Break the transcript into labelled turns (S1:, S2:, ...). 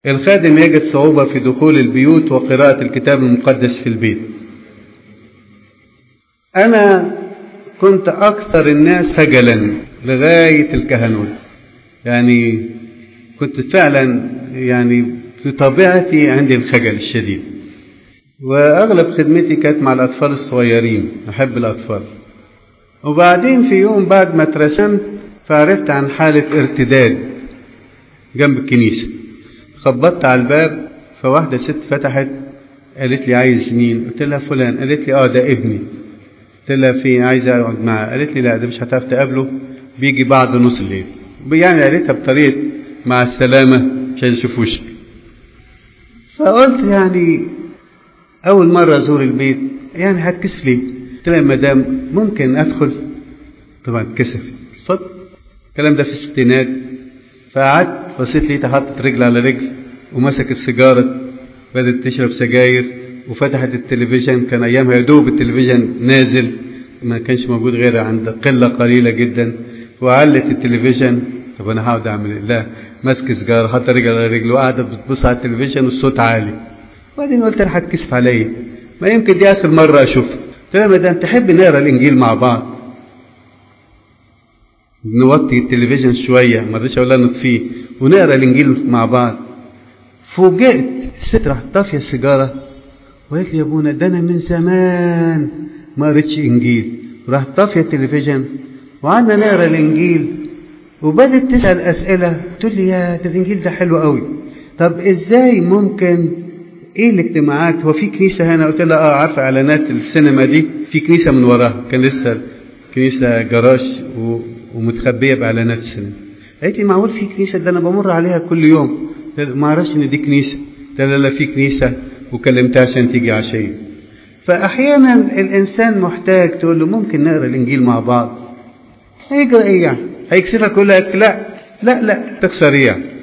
S1: الخادم يجد صعوبة في دخول البيوت وقراءة الكتاب المقدس في البيت أنا كنت أكثر الناس خجلا لغاية الكهنوت يعني كنت فعلا يعني في طبيعتي عندي الخجل الشديد وأغلب خدمتي كانت مع الأطفال الصغيرين أحب الأطفال وبعدين في يوم بعد ما اترسمت فعرفت عن حالة ارتداد جنب الكنيسة خبطت على الباب فواحدة ست فتحت قالت لي عايز مين قلت لها فلان قالت لي اه ده ابني قلت لها في عايزة اقعد معاه قالت لي لا ده مش هتعرف تقابله بيجي بعد نص الليل يعني قالتها بطريقة مع السلامة مش عايز اشوف وشك فقلت يعني أول مرة أزور البيت يعني هتكسف ليه؟ قلت لها يا مدام ممكن أدخل؟ طبعا اتكسفت اتفضل الكلام ده في الستينات فقعدت بصيت لقيتها حطت رجل على رجل ومسكت سيجارة بدأت تشرب سجاير وفتحت التلفزيون كان أيامها يدوب التلفزيون نازل ما كانش موجود غير عند قلة قليلة جدا وعلت التلفزيون طب أنا هقعد أعمل إيه؟ لا ماسك سيجارة حاطة رجل على رجل وقاعدة بتبص على التلفزيون والصوت عالي وبعدين قلت لها هتكسف عليا ما يمكن دي آخر مرة أشوفها قلت لها مدام تحب نقرا الإنجيل مع بعض نوطي التلفزيون شوية ما رضيتش أقول لها نطفيه ونقرا الإنجيل مع بعض فوجئت الست راحت طافية السيجارة وقالت لي يا ابونا ده أنا من زمان ما قريتش إنجيل راحت طافية التلفزيون وقعدنا نقرا الإنجيل وبدت تسأل أسئلة تقول لي يا ده الإنجيل ده حلو قوي طب إزاي ممكن ايه الاجتماعات هو في كنيسه هنا قلت لها اه عارفه اعلانات السينما دي في كنيسه من وراها كان لسه كنيسه جراج و... ومتخبيه باعلانات السينما قالت لي معقول في كنيسه ده انا بمر عليها كل يوم ما اعرفش ان دي كنيسه قلت لها لا في كنيسه وكلمتها عشان تيجي عشيه فاحيانا الانسان محتاج تقول له ممكن نقرا الانجيل مع بعض هيجرى ايه يعني هيكسفك يقول لك لا لا لا تكسر يعني